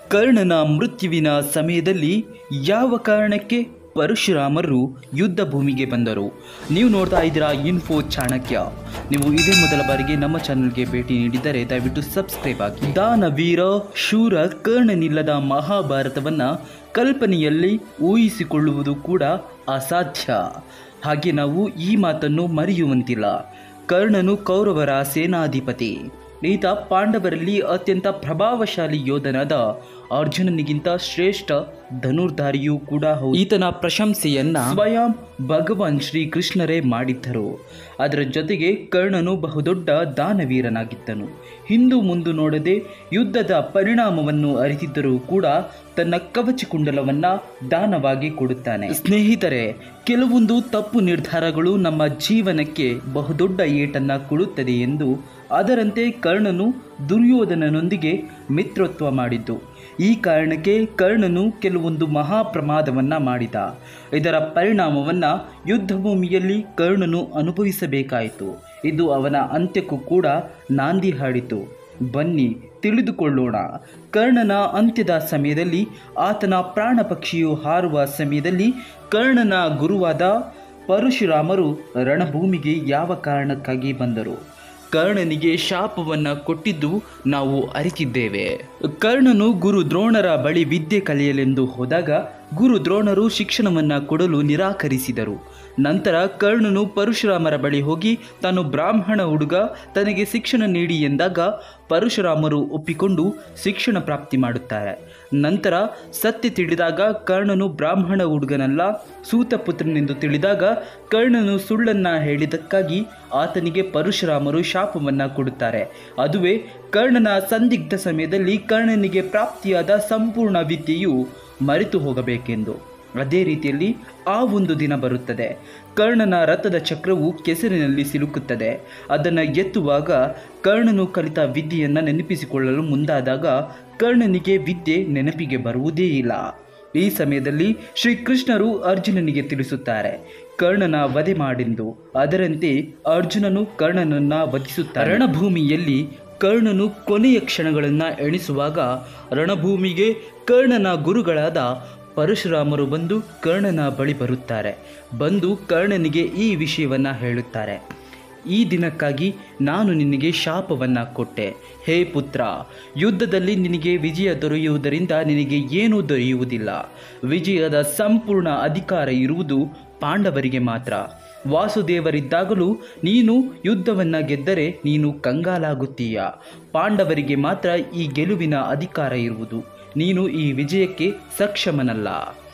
ಕರ್ಣನ ಮೃತ್ಯುವಿನ ಸಮಯದಲ್ಲಿ ಯಾವ ಕಾರಣಕ್ಕೆ ಪರಶುರಾಮರು ಯುದ್ಧ ಭೂಮಿಗೆ ಬಂದರು ನೀವು ನೋಡ್ತಾ ಇದ್ದೀರಾ ಇನ್ಫೋ ಚಾಣಕ್ಯ ನೀವು ಇದೇ ಮೊದಲ ಬಾರಿಗೆ ನಮ್ಮ ಚಾನಲ್ಗೆ ಭೇಟಿ ನೀಡಿದರೆ ದಯವಿಟ್ಟು ಸಬ್ಸ್ಕ್ರೈಬ್ ಆಗಿ ದಾನವೀರ ಶೂರ ಕರ್ಣನಿಲ್ಲದ ಮಹಾಭಾರತವನ್ನ ಕಲ್ಪನೆಯಲ್ಲಿ ಊಹಿಸಿಕೊಳ್ಳುವುದು ಕೂಡ ಅಸಾಧ್ಯ ಹಾಗೆ ನಾವು ಈ ಮಾತನ್ನು ಮರೆಯುವಂತಿಲ್ಲ ಕರ್ಣನು ಕೌರವರ ಸೇನಾಧಿಪತಿ ಈತ ಪಾಂಡವರಲ್ಲಿ ಅತ್ಯಂತ ಪ್ರಭಾವಶಾಲಿ ಯೋಧನಾದ ಅರ್ಜುನನಿಗಿಂತ ಶ್ರೇಷ್ಠ ಧನುರ್ಧಾರಿಯೂ ಕೂಡ ಹೌದು ಈತನ ಪ್ರಶಂಸೆಯನ್ನ ಸ್ವಯಂ ಭಗವಾನ್ ಶ್ರೀಕೃಷ್ಣರೇ ಮಾಡಿದ್ದರು ಅದರ ಜೊತೆಗೆ ಕರ್ಣನು ಬಹುದೊಡ್ಡ ದಾನವೀರನಾಗಿದ್ದನು ಹಿಂದು ಮುಂದು ನೋಡದೆ ಯುದ್ಧದ ಪರಿಣಾಮವನ್ನು ಅರಿತಿದ್ದರೂ ಕೂಡ ತನ್ನ ಕವಚ ಕುಂಡಲವನ್ನ ದಾನವಾಗಿ ಕೊಡುತ್ತಾನೆ ಸ್ನೇಹಿತರೆ ಕೆಲವೊಂದು ತಪ್ಪು ನಿರ್ಧಾರಗಳು ನಮ್ಮ ಜೀವನಕ್ಕೆ ಬಹುದೊಡ್ಡ ಏಟನ್ನ ಕೊಡುತ್ತದೆ ಎಂದು ಅದರಂತೆ ಕರ್ಣನು ದುರ್ಯೋಧನನೊಂದಿಗೆ ಮಿತ್ರತ್ವ ಮಾಡಿದ್ದು ಈ ಕಾರಣಕ್ಕೆ ಕರ್ಣನು ಕೆಲವೊಂದು ಮಹಾಪ್ರಮಾದವನ್ನ ಮಾಡಿದ ಇದರ ಪರಿಣಾಮವನ್ನ ಯುದ್ಧ ಭೂಮಿಯಲ್ಲಿ ಕರ್ಣನು ಅನುಭವಿಸಬೇಕಾಯಿತು ಇದು ಅವನ ಅಂತ್ಯಕ್ಕೂ ಕೂಡ ನಾಂದಿ ಹಾಡಿತು ಬನ್ನಿ ತಿಳಿದುಕೊಳ್ಳೋಣ ಕರ್ಣನ ಅಂತ್ಯದ ಸಮಯದಲ್ಲಿ ಆತನ ಪ್ರಾಣ ಪಕ್ಷಿಯು ಹಾರುವ ಸಮಯದಲ್ಲಿ ಕರ್ಣನ ಗುರುವಾದ ಪರಶುರಾಮರು ರಣಭೂಮಿಗೆ ಯಾವ ಕಾರಣಕ್ಕಾಗಿ ಬಂದರು ಕರ್ಣನಿಗೆ ಶಾಪವನ್ನ ಕೊಟ್ಟಿದ್ದು ನಾವು ಅರಿತಿದ್ದೇವೆ ಕರ್ಣನು ಗುರು ದ್ರೋಣರ ಬಳಿ ವಿದ್ಯೆ ಕಲಿಯಲೆಂದು ಹೋದಾಗ ಗುರು ದ್ರೋಣರು ಶಿಕ್ಷಣವನ್ನ ಕೊಡಲು ನಿರಾಕರಿಸಿದರು ನಂತರ ಕರ್ಣನು ಪರಶುರಾಮರ ಬಳಿ ಹೋಗಿ ತಾನು ಬ್ರಾಹ್ಮಣ ಹುಡುಗ ತನಗೆ ಶಿಕ್ಷಣ ನೀಡಿ ಎಂದಾಗ ಪರಶುರಾಮರು ಒಪ್ಪಿಕೊಂಡು ಶಿಕ್ಷಣ ಪ್ರಾಪ್ತಿ ಮಾಡುತ್ತಾರೆ ನಂತರ ಸತ್ಯ ತಿಳಿದಾಗ ಕರ್ಣನು ಬ್ರಾಹ್ಮಣ ಹುಡುಗನಲ್ಲ ಸೂತಪುತ್ರನೆಂದು ತಿಳಿದಾಗ ಕರ್ಣನು ಸುಳ್ಳನ್ನ ಹೇಳಿದಕ್ಕಾಗಿ ಆತನಿಗೆ ಪರಶುರಾಮರು ಶಾಪವನ್ನ ಕೊಡುತ್ತಾರೆ ಅದುವೇ ಕರ್ಣನ ಸಂದಿಗ್ಧ ಸಮಯದಲ್ಲಿ ಕರ್ಣನಿಗೆ ಪ್ರಾಪ್ತಿಯಾದ ಸಂಪೂರ್ಣ ವಿದ್ಯೆಯು ಮರೆತು ಹೋಗಬೇಕೆಂದು ಅದೇ ರೀತಿಯಲ್ಲಿ ಆ ಒಂದು ದಿನ ಬರುತ್ತದೆ ಕರ್ಣನ ರಥದ ಚಕ್ರವು ಕೆಸರಿನಲ್ಲಿ ಸಿಲುಕುತ್ತದೆ ಅದನ್ನು ಎತ್ತುವಾಗ ಕರ್ಣನು ಕಲಿತ ವಿದ್ಯೆಯನ್ನು ನೆನಪಿಸಿಕೊಳ್ಳಲು ಮುಂದಾದಾಗ ಕರ್ಣನಿಗೆ ವಿದ್ಯೆ ನೆನಪಿಗೆ ಬರುವುದೇ ಇಲ್ಲ ಈ ಸಮಯದಲ್ಲಿ ಶ್ರೀಕೃಷ್ಣರು ಅರ್ಜುನನಿಗೆ ತಿಳಿಸುತ್ತಾರೆ ಕರ್ಣನ ವಧೆ ಮಾಡೆಂದು ಅದರಂತೆ ಅರ್ಜುನನು ಕರ್ಣನನ್ನ ವಧಿಸುತ್ತಾರೆ ರಣಭೂಮಿಯಲ್ಲಿ ಕರ್ಣನು ಕೊನೆಯ ಕ್ಷಣಗಳನ್ನು ಎಣಿಸುವಾಗ ರಣಭೂಮಿಗೆ ಕರ್ಣನ ಗುರುಗಳಾದ ಪರಶುರಾಮರು ಬಂದು ಕರ್ಣನ ಬಳಿ ಬರುತ್ತಾರೆ ಬಂದು ಕರ್ಣನಿಗೆ ಈ ವಿಷಯವನ್ನ ಹೇಳುತ್ತಾರೆ ಈ ದಿನಕ್ಕಾಗಿ ನಾನು ನಿನಗೆ ಶಾಪವನ್ನ ಕೊಟ್ಟೆ ಹೇ ಪುತ್ರ ಯುದ್ಧದಲ್ಲಿ ನಿನಗೆ ವಿಜಯ ದೊರೆಯುವುದರಿಂದ ನಿನಗೆ ಏನೂ ದೊರೆಯುವುದಿಲ್ಲ ವಿಜಯದ ಸಂಪೂರ್ಣ ಅಧಿಕಾರ ಇರುವುದು ಪಾಂಡವರಿಗೆ ಮಾತ್ರ ವಾಸುದೇವರಿದ್ದಾಗಲೂ ನೀನು ಯುದ್ಧವನ್ನು ಗೆದ್ದರೆ ನೀನು ಕಂಗಾಲಾಗುತ್ತೀಯ ಪಾಂಡವರಿಗೆ ಮಾತ್ರ ಈ ಗೆಲುವಿನ ಅಧಿಕಾರ ಇರುವುದು ನೀನು ಈ ವಿಜಯಕ್ಕೆ ಸಕ್ಷಮನಲ್ಲ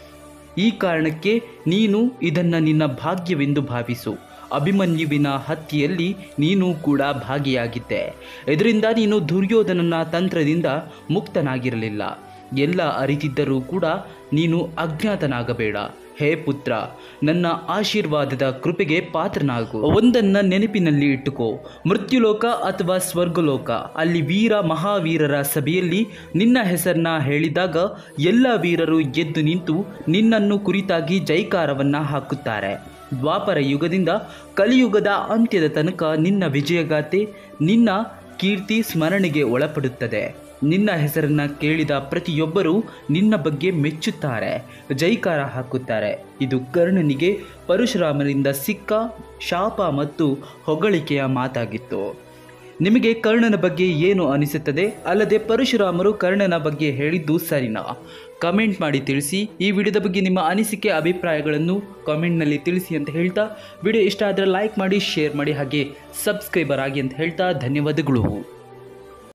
ಈ ಕಾರಣಕ್ಕೆ ನೀನು ಇದನ್ನು ನಿನ್ನ ಭಾಗ್ಯವೆಂದು ಭಾವಿಸು ಅಭಿಮನ್ಯುವಿನ ಹತ್ಯೆಯಲ್ಲಿ ನೀನು ಕೂಡ ಭಾಗಿಯಾಗಿದ್ದೆ ಇದರಿಂದ ನೀನು ದುರ್ಯೋಧನನ ತಂತ್ರದಿಂದ ಮುಕ್ತನಾಗಿರಲಿಲ್ಲ ಎಲ್ಲ ಅರಿತಿದ್ದರೂ ಕೂಡ ನೀನು ಅಜ್ಞಾತನಾಗಬೇಡ ಹೇ ಪುತ್ರ ನನ್ನ ಆಶೀರ್ವಾದದ ಕೃಪೆಗೆ ಪಾತ್ರನಾಗು ಒಂದನ್ನ ನೆನಪಿನಲ್ಲಿ ಇಟ್ಟುಕೋ ಮೃತ್ಯುಲೋಕ ಅಥವಾ ಸ್ವರ್ಗಲೋಕ ಅಲ್ಲಿ ವೀರ ಮಹಾವೀರರ ಸಭೆಯಲ್ಲಿ ನಿನ್ನ ಹೆಸರನ್ನ ಹೇಳಿದಾಗ ಎಲ್ಲ ವೀರರು ಎದ್ದು ನಿಂತು ನಿನ್ನನ್ನು ಕುರಿತಾಗಿ ಜೈಕಾರವನ್ನ ಹಾಕುತ್ತಾರೆ ದ್ವಾಪರ ಯುಗದಿಂದ ಕಲಿಯುಗದ ಅಂತ್ಯದ ತನಕ ನಿನ್ನ ವಿಜಯಗಾಥೆ ನಿನ್ನ ಕೀರ್ತಿ ಸ್ಮರಣೆಗೆ ಒಳಪಡುತ್ತದೆ ನಿನ್ನ ಹೆಸರನ್ನ ಕೇಳಿದ ಪ್ರತಿಯೊಬ್ಬರೂ ನಿನ್ನ ಬಗ್ಗೆ ಮೆಚ್ಚುತ್ತಾರೆ ಜೈಕಾರ ಹಾಕುತ್ತಾರೆ ಇದು ಕರ್ಣನಿಗೆ ಪರಶುರಾಮರಿಂದ ಸಿಕ್ಕ ಶಾಪ ಮತ್ತು ಹೊಗಳಿಕೆಯ ಮಾತಾಗಿತ್ತು ನಿಮಗೆ ಕರ್ಣನ ಬಗ್ಗೆ ಏನು ಅನಿಸುತ್ತದೆ ಅಲ್ಲದೆ ಪರಶುರಾಮರು ಕರ್ಣನ ಬಗ್ಗೆ ಹೇಳಿದ್ದು ಸರಿನಾ ಕಮೆಂಟ್ ಮಾಡಿ ತಿಳಿಸಿ ಈ ವಿಡಿಯೋದ ಬಗ್ಗೆ ನಿಮ್ಮ ಅನಿಸಿಕೆ ಅಭಿಪ್ರಾಯಗಳನ್ನು ಕಾಮೆಂಟ್ನಲ್ಲಿ ತಿಳಿಸಿ ಅಂತ ಹೇಳ್ತಾ ವಿಡಿಯೋ ಇಷ್ಟ ಆದರೆ ಲೈಕ್ ಮಾಡಿ ಶೇರ್ ಮಾಡಿ ಹಾಗೆ ಸಬ್ಸ್ಕ್ರೈಬರ್ ಆಗಿ ಅಂತ ಹೇಳ್ತಾ ಧನ್ಯವಾದಗಳು